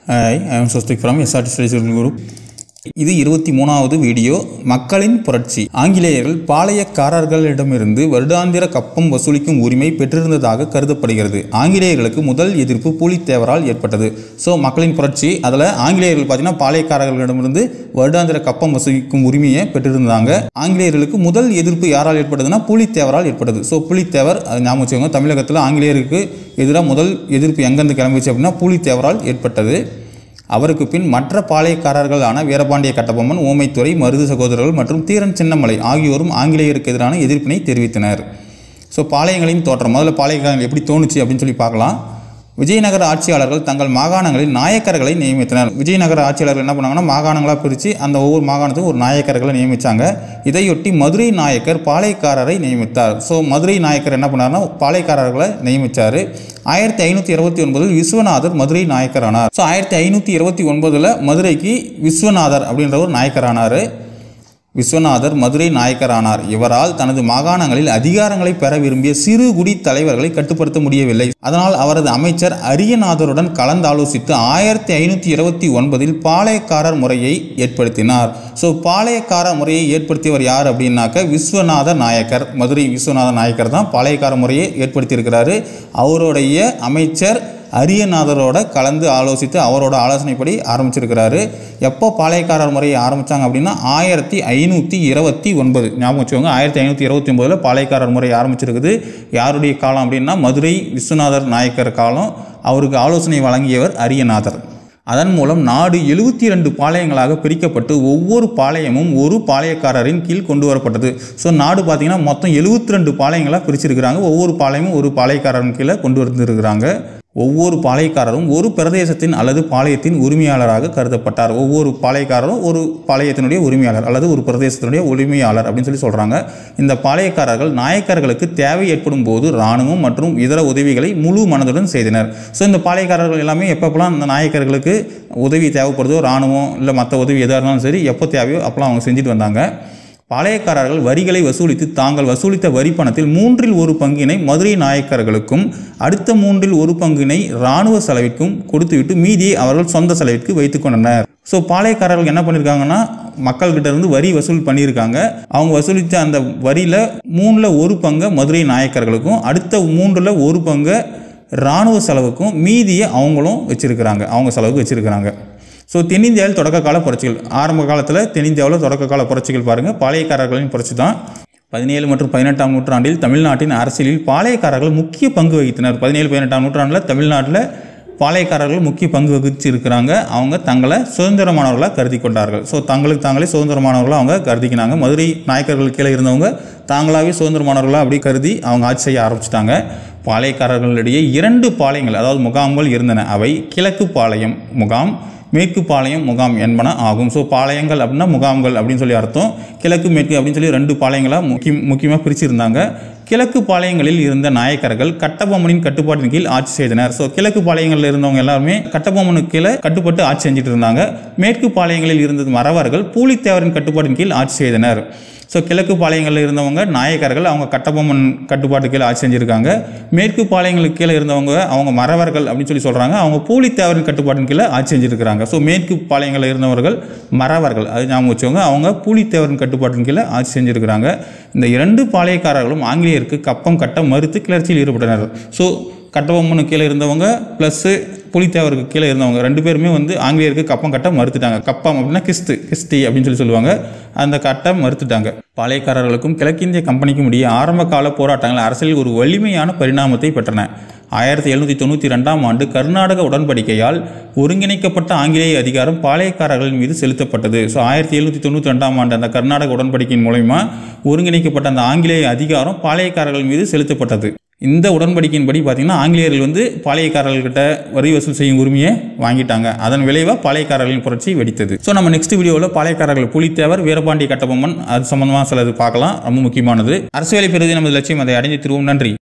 hi I am Swastik from SRT studies group இது இருபத்தி மூணாவது வீடியோ மக்களின் புரட்சி ஆங்கிலேயர்கள் பாளையக்காரர்களிடமிருந்து வருடாந்திர கப்பம் வசூலிக்கும் உரிமை பெற்றிருந்ததாக கருதப்படுகிறது ஆங்கிலேயர்களுக்கு முதல் எதிர்ப்பு பூலித்தேவரால் ஏற்பட்டது ஸோ மக்களின் புரட்சி அதில் ஆங்கிலேயர்கள் பார்த்தீங்கன்னா பாளையக்காரர்களிடமிருந்து வருடாந்திர கப்பம் வசூலிக்கும் உரிமையை பெற்றிருந்தாங்க ஆங்கிலேயர்களுக்கு முதல் எதிர்ப்பு யாரால் ஏற்பட்டதுன்னா பூலித்தேவரால் ஏற்பட்டது ஸோ பூலித்தேவர் அது ஞாபகம் வச்சுக்கோங்க தமிழகத்தில் ஆங்கிலேயருக்கு எதிராக முதல் எதிர்ப்பு எங்கேருந்து கிளம்பிச்சு அப்படின்னா பூலித்தேவரால் ஏற்பட்டது அவருக்கு பின் மற்ற பாளையக்காரர்களான வீரபாண்டிய கட்டபொம்மன் ஓமைத்துறை மருது சகோதரர்கள் மற்றும் தீரன் சின்னமலை ஆகியோரும் ஆங்கிலேயருக்கு எதிரான எதிர்ப்பினை தெரிவித்தனர் ஸோ பாளையங்களின் தோற்றம் முதல்ல பாளையக்காரங்கள் எப்படி தோணுச்சு அப்படின்னு சொல்லி பார்க்கலாம் விஜயநகர ஆட்சியாளர்கள் தங்கள் மாகாணங்களில் நாயக்கர்களை நியமித்தனர் விஜயநகர ஆட்சியாளர்கள் என்ன பண்ணாங்கன்னா மாகாணங்களாக பிரித்து அந்த ஒவ்வொரு மாகாணத்துக்கும் ஒரு நாயக்கர்களை நியமித்தாங்க இதையொட்டி மதுரை நாயக்கர் பாளையக்காரரை நியமித்தார் ஸோ மதுரை நாயக்கர் என்ன பண்ணார்னா பாளையக்காரர்களை நியமித்தார் ஆயிரத்தி ஐநூற்றி இருபத்தி ஒன்பதில் விஸ்வநாதர் மதுரை நாயக்கரானார் ஸோ ஆயிரத்தி ஐநூற்றி இருபத்தி ஒன்பதில் மதுரைக்கு விஸ்வநாதர் அப்படின்ற ஒரு நாயக்கரானார் விஸ்வநாதர் மதுரை நாயக்கரானார் இவரால் தனது மாகாணங்களில் அதிகாரங்களை பெற விரும்பிய சிறு குடி தலைவர்களை கட்டுப்படுத்த முடியவில்லை அதனால் அவரது அமைச்சர் அரியநாதருடன் கலந்தாலோசித்து ஆயிரத்தி ஐநூற்றி இருபத்தி ஒன்பதில் பாளையக்காரர் முறையை ஏற்படுத்தினார் ஸோ பாளையக்கார முறையை ஏற்படுத்தியவர் யார் அப்படின்னாக்க விஸ்வநாத நாயக்கர் மதுரை விஸ்வநாத நாயக்கர் தான் பாளையக்கார முறையை ஏற்படுத்தியிருக்கிறாரு அவருடைய அமைச்சர் அரியநாதரோட கலந்து ஆலோசித்து அவரோட ஆலோசனைப்படி ஆரம்பிச்சிருக்கிறாரு எப்போ பாளையக்காரர் முறையை ஆரம்பித்தாங்க அப்படின்னா ஆயிரத்தி ஐநூற்றி இருபத்தி ஒன்பது ஞாபகம் வச்சுக்கோங்க ஆயிரத்தி ஐநூற்றி இருபத்தி ஒன்பதில் பாளையக்காரர் முறை ஆரம்பிச்சிருக்குது யாருடைய காலம் அப்படின்னா மதுரை விஸ்வநாதர் நாயக்கர் காலம் அவருக்கு ஆலோசனை வழங்கியவர் அரியநாதர் அதன் மூலம் நாடு எழுபத்தி ரெண்டு பாளையங்களாக பிரிக்கப்பட்டு ஒவ்வொரு பாளையமும் ஒரு பாளையக்காரரின் கீழ் கொண்டு வரப்பட்டது ஸோ நாடு பார்த்தீங்கன்னா மொத்தம் எழுபத்தி ரெண்டு பாளையங்களாக பிரிச்சிருக்கிறாங்க ஒவ்வொரு பாளையமும் ஒரு பாளையக்காரரின் கீழே கொண்டு வந்திருக்கிறாங்க ஒவ்வொரு பாளையக்காரரும் ஒரு பிரதேசத்தின் அல்லது பாளையத்தின் உரிமையாளராக கருதப்பட்டார் ஒவ்வொரு பாளையக்காரரும் ஒரு பாளையத்தினுடைய உரிமையாளர் அல்லது ஒரு பிரதேசத்தினுடைய உரிமையாளர் அப்படின்னு சொல்லி சொல்கிறாங்க இந்த பாளையக்காரர்கள் நாயக்கர்களுக்கு தேவை ஏற்படும் போது இராணுவம் மற்றும் இதர உதவிகளை முழு மனதுடன் செய்தனர் ஸோ இந்த பாளையக்காரர்கள் எல்லாமே எப்பப்பெல்லாம் இந்த நாயக்கர்களுக்கு உதவி தேவைப்படுதோ இராணுவம் இல்லை மற்ற உதவி எதாக இருந்தாலும் சரி எப்போ தேவையோ அப்போலாம் அவங்க செஞ்சுட்டு வந்தாங்க பாளையக்காரர்கள் வரிகளை வசூலித்து தாங்கள் வசூலித்த வரி பணத்தில் மூன்றில் ஒரு பங்கினை மதுரை நாயக்கர்களுக்கும் அடுத்த மூன்றில் ஒரு பங்கினை இராணுவ செலவிற்கும் கொடுத்துவிட்டு மீதியை அவர்கள் சொந்த செலவிற்கு வைத்துக் கொண்டனர் ஸோ பாளையக்காரர்கள் என்ன பண்ணியிருக்காங்கன்னா மக்கள்கிட்ட இருந்து வரி வசூல் பண்ணியிருக்காங்க அவங்க வசூலித்த அந்த வரியில் மூணில் ஒரு பங்கை மதுரை நாயக்கர்களுக்கும் அடுத்த மூன்றில் ஒரு பங்கை இராணுவ செலவுக்கும் மீதியை அவங்களும் வச்சுருக்கிறாங்க அவங்க செலவுக்கு வச்சுருக்கிறாங்க ஸோ தென்னிந்தியாவில் தொடக்க கால புரட்சிகள் ஆரம்ப காலத்தில் தென்னிந்தியாவில் தொடக்க கால புரட்சிகள் பாருங்கள் பாளையக்காரர்களின் புரட்சி தான் பதினேழு மற்றும் பதினெட்டாம் நூற்றாண்டில் தமிழ்நாட்டின் அரசியலில் பாளையக்காரர்கள் முக்கிய பங்கு வகித்தனர் பதினேழு பதினெட்டாம் நூற்றாண்டில் தமிழ்நாட்டில் பாளையக்காரர்கள் முக்கிய பங்கு வகிச்சிருக்கிறாங்க அவங்க தங்களை சுதந்திரமானவர்களாக கருதி கொண்டார்கள் ஸோ தங்களுக்கு தாங்களே சுதந்திரமானவர்களாக அவங்க கருதிக்கினாங்க மதுரை நாயக்கர்கள் கீழே இருந்தவங்க தாங்களாகவே சுதந்திரமானவர்களாக அப்படி கருதி அவங்க ஆட்சி செய்ய ஆரம்பிச்சிட்டாங்க பாளையக்காரர்களிடையே இரண்டு பாளையங்கள் அதாவது முகாம்கள் இருந்தன அவை கிழக்கு பாளையம் முகாம் மேற்கு பாளையம் முகாம் என்பன ஆகும் ஸோ பாளையங்கள் அப்படின்னா முகாம்கள் அப்படின்னு சொல்லி அர்த்தம் கிழக்கு மேற்கு அப்படின்னு சொல்லி ரெண்டு பாளையங்களாக முக்கிய முக்கியமாக பிரிச்சிருந்தாங்க கிழக்கு பாளையங்களில் இருந்த நாயக்கர்கள் கட்டபொம்மனின் கட்டுப்பாட்டின் கீழ் ஆட்சி செய்தனர் ஸோ கிழக்கு பாளையங்களில் இருந்தவங்க எல்லாருமே கட்டபொம்மனுக்கு கீழே கட்டுப்பட்டு ஆட்சி செஞ்சுட்டு இருந்தாங்க மேற்கு பாளையங்களில் இருந்த மறவர்கள் பூலித்தேவரின் கட்டுப்பாட்டின் கீழ் ஆட்சி செய்தனர் ஸோ கிழக்கு பாளையங்களில் இருந்தவங்க நாயக்கர்கள் அவங்க கட்டபொம்மன் கட்டுப்பாட்டு கீழே ஆட்சி செஞ்சுருக்காங்க மேற்கு பாளையங்களுக்கு கீழே இருந்தவங்க அவங்க மறவர்கள் அப்படின்னு சொல்லி சொல்கிறாங்க அவங்க பூலித்தேவரின் கட்டுப்பாட்டின் கீழே ஆட்சி செஞ்சுருக்கிறாங்க ஸோ மேற்கு பாளையங்களில் இருந்தவர்கள் மறவர்கள் அது ஞாபகம் வச்சவங்க அவங்க பூலித்தேவரின் கட்டுப்பாட்டின் கீழே ஆட்சி செஞ்சுருக்கிறாங்க இந்த இரண்டு பாளையக்காரர்களும் ஆங்கிலேயருக்கு கப்பம் கட்ட மறுத்து கிளர்ச்சியில் ஈடுபட்டனர் ஸோ கட்டபொம்மனுக்கு கீழே இருந்தவங்க ப்ளஸ்ஸு புலித்தேவருக்கு கீழே இருந்தவங்க ரெண்டு பேருமே வந்து ஆங்கிலேயருக்கு கப்பம் கட்ட மறுத்துட்டாங்க கப்பம் அப்படின்னா கிஸ்து கிஸ்தி அப்படின்னு சொல்லி சொல்லுவாங்க அந்த கட்ட மறுத்துட்டாங்க பாளையக்காரர்களுக்கும் கிழக்கிந்திய கம்பெனிக்கும் இடையே ஆரம்ப கால போராட்டங்கள் அரசியலில் ஒரு வலிமையான பரிணாமத்தை பெற்றன ஆயிரத்தி எழுநூற்றி தொண்ணூற்றி ரெண்டாம் ஆண்டு கர்நாடக உடன்படிக்கையால் ஒருங்கிணைக்கப்பட்ட ஆங்கிலேய அதிகாரம் பாளையக்காரர்களின் மீது செலுத்தப்பட்டது ஸோ ஆயிரத்தி எழுநூற்றி தொண்ணூற்றி ரெண்டாம் ஆண்டு அந்த கர்நாடக உடன்படிக்கையின் மூலயமா ஒருங்கிணைக்கப்பட்ட அந்த ஆங்கிலேய அதிகாரம் பாளையக்காரர்கள் மீது செலுத்தப்பட்டது இந்த உடன்படிக்கையின்படி பார்த்தீங்கன்னா ஆங்கிலேயர்கள் வந்து பாளையக்காரர்கள்கிட்ட வரி வசூல் செய்யும் உரிமையை வாங்கிட்டாங்க அதன் விளைவாக பாளையக்காரர்களின் புரட்சி வெடித்தது ஸோ நம்ம நெக்ஸ்ட் வீடியோவில் பாளையக்காரர்கள் புலித்தேவர் வீரபாண்டிய கட்டபொம்மன் அது சம்பந்தமாக சிலது பார்க்கலாம் ரொம்ப முக்கியமானது அரசியலை பெறுவது நமது லட்சியம் அதை அடைந்து திருவோம் நன்றி